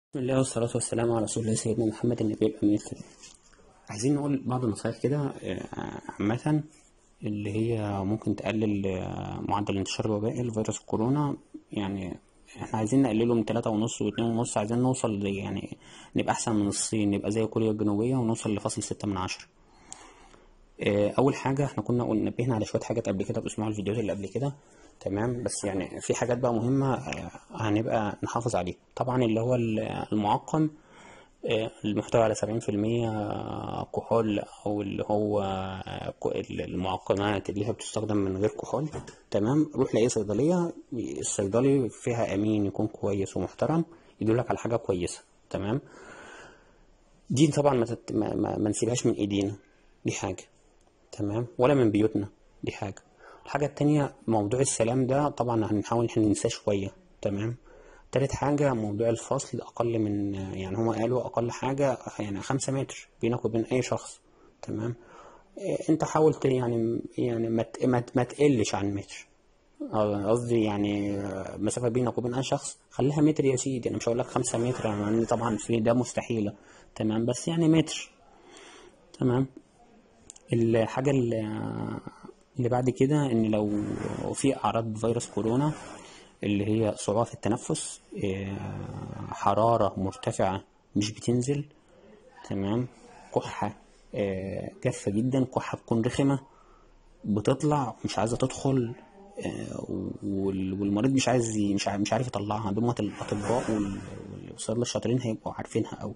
بسم الله والصلاة والسلام على رسول الله سيدنا محمد النبي الأمين الكريم عايزين نقول بعض النصائح كده آه، عامة اللي هي ممكن تقلل آه، معدل انتشار الوبائي لفيروس الكورونا يعني احنا عايزين نقلله من تلاتة ونص واتنين ونص عايزين نوصل ل- يعني نبقى أحسن من الصين نبقى زي كوريا الجنوبية ونوصل لفاصل ستة من عشرة آه، أول حاجة احنا كنا قلنا نبهنا على شوية حاجات قبل كده باسمعوا الفيديوهات اللي قبل كده تمام بس يعني في حاجات بقى مهمة آه، هنبقى نحافظ عليها طبعا اللي هو المعقم آه، المحتوى على سبعين في المية كحول أو اللي هو آه، ك- المعقمات اللي هي بتستخدم من غير كحول تمام روح لأي صيدلية الصيدلي فيها أمين يكون كويس ومحترم يدولك على حاجة كويسة تمام دي طبعا ما, تت... ما, ما, ما نسيبهاش من ايدينا دي حاجة تمام ولا من بيوتنا دي حاجة الحاجة التانية موضوع السلام ده طبعا هنحاول احنا ننساه شوية تمام تالت حاجة موضوع الفصل أقل من يعني هما قالوا أقل حاجة يعني خمسة متر بينك وبين أي شخص تمام إيه، أنت حاول ت- يعني يعني ما ت- ما ت- ما تقلش عن متر آه، قصدي يعني آه، مسافة بينك وبين أي شخص خليها متر يا سيدي أنا مش هقول لك خمسة متر يعني طبعا في ده مستحيلة تمام بس يعني متر تمام الحاجة اللي اللي بعد كده ان لو في اعراض فيروس كورونا اللي هي صعوبة في التنفس إيه، حرارة مرتفعة مش بتنزل تمام كحة إيه، جافة جدا كحة بتكون رخمة بتطلع مش عايزة تدخل آه، وال- والمريض مش عايز ي- مش عارف مش عارف يطلعها دول الأطباء وال- والصيادلة الشاطرين هيبقوا عارفينها أوي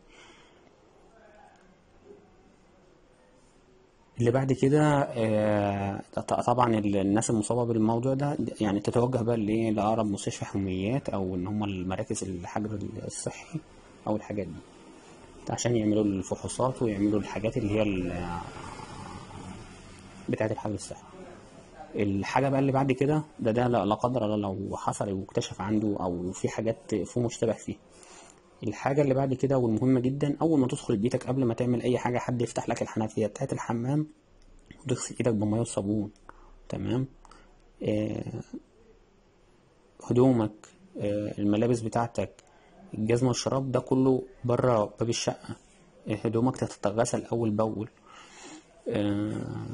اللي بعد كده آه، ط- طبعا ال- الناس المصابة بالموضوع ده يعني تتوجه بقى لإيه لأقرب مستشفى حميات أو إن هم المراكز الحجر الصحي أو الحاجات دي عشان يعملوا الفحوصات ويعملوا الحاجات اللي هي ال- بتاعة الحجر الصحي الحاجة بقى اللي بعد كده ده ده لا لا قدر الله لو حصل واكتشف عنده أو في حاجات في مشتبه فيه الحاجة اللي بعد كده والمهمة جدا أول ما تدخل بيتك قبل ما تعمل أي حاجة حد يفتح لك الحنفية بتاعة الحمام وتغسل إيدك بمية وصابون تمام آه هدومك آه الملابس بتاعتك الجزمة والشراب ده كله بره باب الشقة آه، هدومك تتغسل أول بأول آه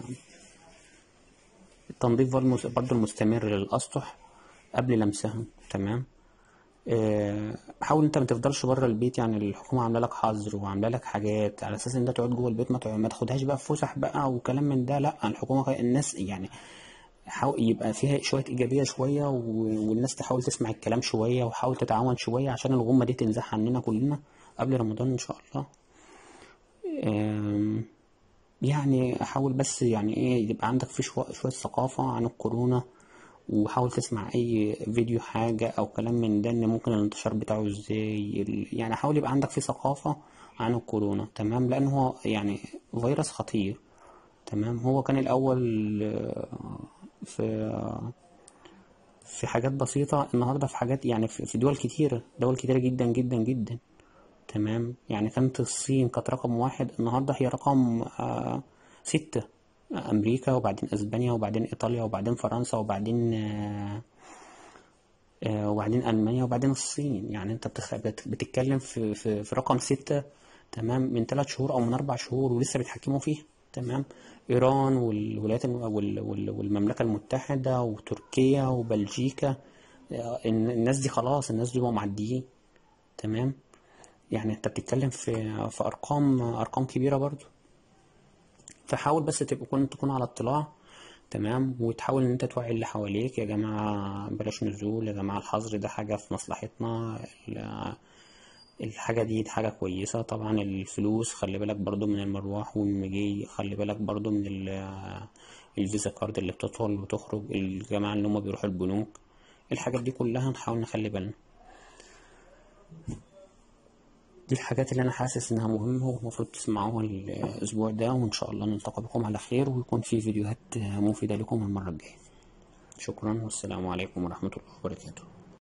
التنظيف برضه برضه المستمر للأسطح قبل لمسها تمام آه، حاول انت ما تفضلش بره البيت يعني الحكومه عامله لك حظر وعامله لك حاجات على اساس ان انت تقعد جوه البيت ما تقعد ما تاخدهاش بقى في فسح بقى وكلام من ده لا الحكومه خ- الناس يعني حاول يبقى فيها شويه ايجابيه شويه و- والناس تحاول تسمع الكلام شويه وحاول تتعاون شويه عشان الغمه دي تنزح عننا كلنا قبل رمضان ان شاء الله آم، يعني حاول بس يعني ايه يبقى عندك في شوية, شوية ثقافة عن الكورونا وحاول تسمع اي فيديو حاجة او كلام من ده ان ممكن الانتشار بتاعه ازاي ال- يعني حاول يبقى عندك في ثقافة عن الكورونا تمام لان هو يعني فيروس خطير تمام هو كان الاول آه، في في حاجات بسيطة النهاردة في حاجات يعني في في دول كتيرة دول كتيرة جدا جدا جدا تمام يعني كانت الصين كانت رقم واحد النهاردة هي رقم آه ستة أمريكا وبعدين أسبانيا وبعدين إيطاليا وبعدين فرنسا وبعدين آه آه وبعدين ألمانيا وبعدين الصين يعني أنت بتخ... بت- بتتكلم في, في, في رقم ستة تمام من ثلاث شهور أو من أربع شهور ولسه بيتحكموا فيه تمام إيران والولايات الم... وال... وال... والمملكة المتحدة وتركيا وبلجيكا آه، الن- الناس دي خلاص الناس دي بقوا معديين تمام يعني انت بتتكلم في في ارقام ارقام كبيره برضو فحاول بس تبقى تكون تكون على اطلاع تمام وتحاول ان انت توعي اللي حواليك يا جماعه بلاش نزول يا جماعه الحظر ده حاجه في مصلحتنا ال- الحاجه دي حاجه كويسه طبعا الفلوس خلي بالك برضو من المروح والمجي خلي بالك برضو من ال- الفيزا كارد اللي بتدخل وتخرج الجماعه اللي هم بيروحوا البنوك الحاجات دي كلها نحاول نخلي بالنا دي الحاجات اللي انا حاسس انها مهمة ومفروض تسمعوها الاسبوع ده وان شاء الله نلتقي بكم على خير ويكون في فيديوهات مفيدة لكم المرة الجاية شكرا والسلام عليكم ورحمة الله وبركاته